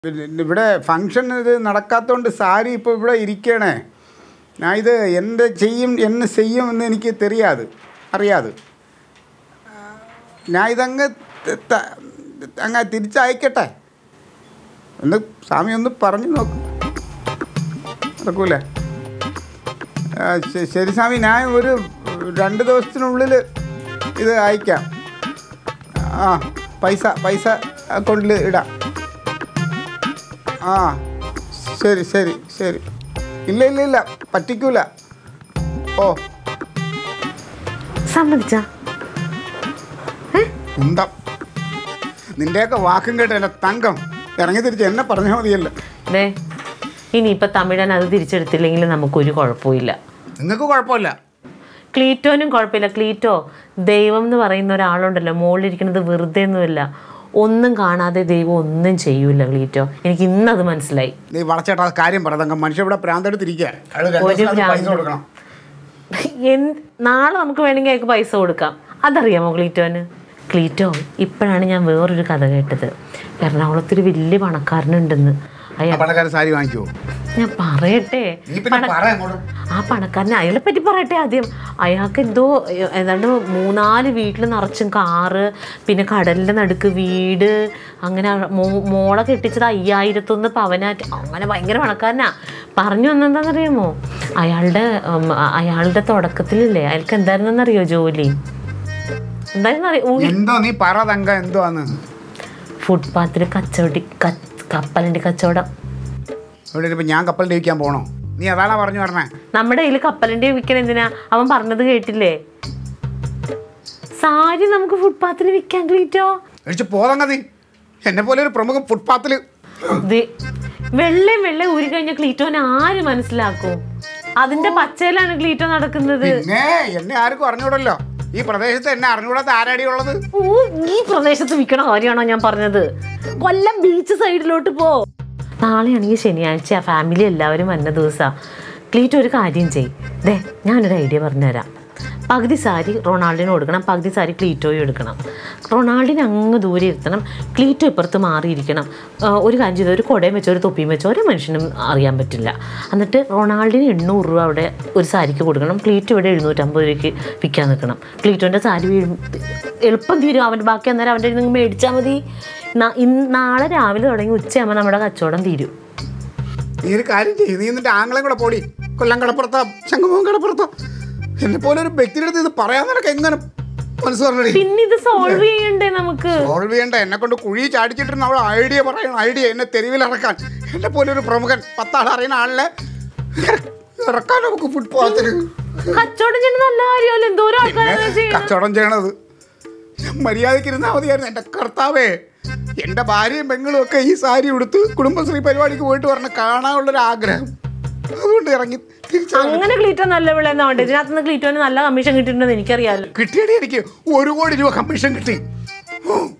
പിന്നെ ഇവിടെ ഫങ്ഷൻ ഇത് നടക്കാത്തതുകൊണ്ട് സാരി ഇപ്പോൾ ഇവിടെ ഇരിക്കണേ ഞാൻ ഇത് എന്ത് ചെയ്യും എന്ന് ചെയ്യും എന്ന് എനിക്ക് തെരിയാത് അറിയാത് ഞാൻ ഇതങ്ങ് ത- ത- അങ്ങ് തിരിച്ചയക്കട്ടെ ഒന്ന് സ്വാമി ഒന്ന് പറഞ്ഞു നോക്കും നടക്കൂലേ ആ, ശ- ശരി സ്വാമി ഞാൻ ഒരു രണ്ട് ദിവസത്തിനുള്ളിൽ ഇത് അയക്കാം ആ പൈസ പൈസ അക്കൗണ്ടിൽ ഇടാം ആ ശരി ശരി ശരി ഇല്ല ഇല്ല ഇല്ല പറ്റിക്കൂല ഓ സമ്മതിച്ച കുന്തം നിന്റെയൊക്കെ വാക്കും കേട്ട് എൻ്റെ തങ്കം ഇറങ്ങി തിരിച്ച് എന്നെ പറഞ്ഞാൽ മതിയല്ലോ ദേ ഇനിയിപ്പോൾ തമിഴൻ അത് തിരിച്ചെടുത്തില്ലെങ്കിൽ നമുക്കൊരു കുഴപ്പമില്ല നിങ്ങൾക്ക് കുഴപ്പമില്ല ക്ലീറ്റോനും കുഴപ്പമില്ല ക്ലീറ്റോ ദൈവം എന്ന് പറയുന്ന ഒരാളുണ്ടല്ലോ മുകളിലിരിക്കുന്നത് വെറുതെ ഒന്നുമില്ല ഒന്നും കാണാതെ ദൈവം ഒന്നും ചെയ്യൂല ക്ലീറ്റോ എനിക്ക് ഇന്നത് മനസ്സിലായി നീ വളച്ചേട്ടാ കാര്യം പറ തങ്കം മനുഷ്യ ഇവിടെ പ്രാന്തെടുത്തിരിക്കുക അയാൾ രണ്ട് ഒരു ദിവസത്തിനകത്ത് പൈസ ഭ്രാന്തും. കൊടുക്കണം എന്ത് നാളെ നമുക്ക് വേണമെങ്കിൽ അയാൾക്ക് പൈസ കൊടുക്കാം അതറിയാമോ ക്ലീറ്റോന് ക്ലീറ്റോ ഇപ്പോഴാണ് ഞാൻ വേറൊരു കഥ കേട്ടത് എറണാകുളത്തൊരു വലിയ പണക്കാരനുണ്ടെന്ന് ആ അയാൾ പണക്കാരൻ സാരി വാങ്ങിക്കുമോ ഞാൻ പറയട്ടെ നീ പിന്നെ പറ അങ്ങോട്ട് ആ പണക്കാരനെ അയാളെ പറ്റി പറയട്ടെ ആദ്യം അയാൾക്ക് എന്തോ ഏ- ഏതാണ്ട് മൂന്നാല് വീട്ടിൽ നിറച്ചും കാറ് പിന്നെ കടലിൻ്റെ നടുക്ക് വീട് അങ്ങനെ അവ- മോ- മോളെ കെട്ടിച്ചത് അയ്യായിരത്തൊന്ന് പവനാറ്റ് അങ്ങനെ ഭയങ്കര പണക്കാരനാ പറഞ്ഞു വന്നെന്താണെന്നറിയാമോ അയാളുടെ ഉം, അ- അയാളുടെ തുടക്കത്തിലില്ലേ അയാൾക്ക് എന്തായിരുന്നെന്നറിയോ ജോലി എന്തായിരുന്നു അറിയോ എന്തോ നീ പറ തങ്കം എന്തോ ആന്ന് ഫുട്പാത്തിൽ കച്ചവടി ക- കപ്പലിൻ്റെ കച്ചവടം ഇവിടെ ഇപ്പം ഞാൻ കപ്പൽ ഡേവിക്കാൻ പോണോ നീ അതാണാ പറഞ്ഞു പറഞ്ഞേ നമ്മുടെ കയ്യിൽ കപ്പലിൻ്റെ വിൽക്കണ എന്തിനാ അവൻ പറഞ്ഞത് കേട്ടില്ലേ സാരി നമുക്ക് ഫുട്പാത്തിൽ വിൽക്കാൻ ക്ലീറ്റോ കഴിച്ച് പോതങ്ങ നീ എന്നെ പോലെ ഒരു പ്രമുഖ ഫുട്പാത്തിൽ ദേ, വെള്ളയും വെള്ളയും ഊരി കഴിഞ്ഞ ക്ലീറ്റോനെ ആര് മനസ്സിലാക്കും അതിന്റെ പച്ചയിലാണ് ക്ലീറ്റോ നടക്കുന്നത് പിന്നെ എന്നെ ആർക്കും അറിഞ്ഞൂടല്ലോ ഈ പ്രദേശത്ത് എന്നെ അറിഞ്ഞൂടാത്ത ആരാടി ഉള്ളത് ഓ ഈ പ്രദേശത്ത് വിൽക്കണ കാര്യമാണോ ഞാൻ പറഞ്ഞത് കൊല്ലം ബീച്ച് സൈഡിലോട്ട് പോ നാളെയാണെങ്കിൽ ശനിയാഴ്ച ഫാമിലി എല്ലാവരും വന്ന ദിവസമാണ് ക്ലീറ്റോ ഒരു കാര്യം ചെയ് ദേ ഞാനൊരു ഐഡിയ പറഞ്ഞുതരാം പകുതി സാരി റൊണാൾഡിന് കൊടുക്കണം പകുതി സാരി ക്ലീറ്റോയും എടുക്കണം റൊണാൾഡിന് അങ്ങ് ദൂരെ ഇരുത്തണം ക്ലീറ്റോ ഇപ്പുറത്ത് മാറിയിരിക്കണം ആ, ഒരു കാര്യം ചെയ്ത് ഒരു കുടയും വെച്ചോ ഒരു തൊപ്പിയും വെച്ചോ ഒരു മനുഷ്യനും അറിയാൻ പറ്റില്ല എന്നിട്ട് റൊണാൾഡിന് എണ്ണൂറ് രൂപ അവിടെ ഒരു സാരിക്ക് കൊടുക്കണം ക്ലീറ്റോ ഇവിടെ എഴുന്നൂറ്റമ്പത് രൂപയ്ക്ക് വിൽക്കാൻ നിൽക്കണം ക്ലീറ്റോൻ്റെ സാരി വീഴും എളുപ്പം തീരും അവൻ്റെ ബാക്കി അന്നേരം അവൻ്റെ നിങ്ങൾ മേടിച്ചാൽ മതി നാ- ഇന്ന് നാളെ രാവിലെ തുടങ്ങി ഉച്ചയാകുമ്പോൾ നമ്മുടെ കച്ചവടം തീരും നീ ഒരു കാര്യം ചെയ്യും നീ എന്നിട്ട് ആംഗ്ലം കൂടെ പോടി കൊല്ലം കടപ്പുറത്താ ശംഖുമുഖം കടപ്പുറത്താ എന്നെ പോലെ ഒരു വ്യക്തിയുടെ അടുത്ത് ഇത് പറയാൻ നിനക്ക് എങ്ങനെ മനസ്സ് പറഞ്ഞടി പിന്നെ ഇത് സോൾവ് ചെയ്യണ്ടേ നമുക്ക് സോൾവ് ചെയ്യണ്ട എന്നെ കൊണ്ട് കുഴി ചാടിച്ചിട്ട് അവൾ ഐഡിയ പറയണം ഐഡിയ എന്നെ തെരുവിൽ ഇറക്കാൻ എന്നെ പോലെ ഒരു പ്രമുഖൻ പത്താൾ അറിയുന്ന ആളിനെ ഇറക്കാൻ നമുക്ക് ഫുട്പാത്തിൽ കച്ചവടം ചെയ്യുന്ന നല്ല കാര്യമല്ലോ എന്തോരം ആൾക്കാരാണ് ചെയ്യുന്നത് കച്ചവടം ചെയ്യണത് ഞാൻ മര്യാദയ്ക്ക് ഇരുന്നാൽ മതിയായിരുന്നു എൻ്റെ കർത്താവേ എൻ്റെ ഭാര്യയും പെങ്ങളും ഒക്കെ ഈ സാരി ഉടുത്ത് കുടുംബശ്രീ പരിപാടിക്ക് പോയിട്ട് പറഞ്ഞ കാണാനുള്ളൊരു ആഗ്രഹം അതുകൊണ്ട് ഇറങ്ങി തിരിച്ചു അങ്ങനെ ക്ലീറ്റോ നല്ല വിളയെന്നാ വേണ്ടത് ഇതിനകത്ത് നിന്ന് ക്ലീറ്റോന് നല്ല കമ്മീഷൻ കിട്ടിയിട്ടുണ്ടെന്ന് എനിക്കറിയാമല്ലോ കിട്ടിയടി എനിക്ക് ഒരു കോടി രൂപ കമ്മീഷൻ കിട്ടി ഓ,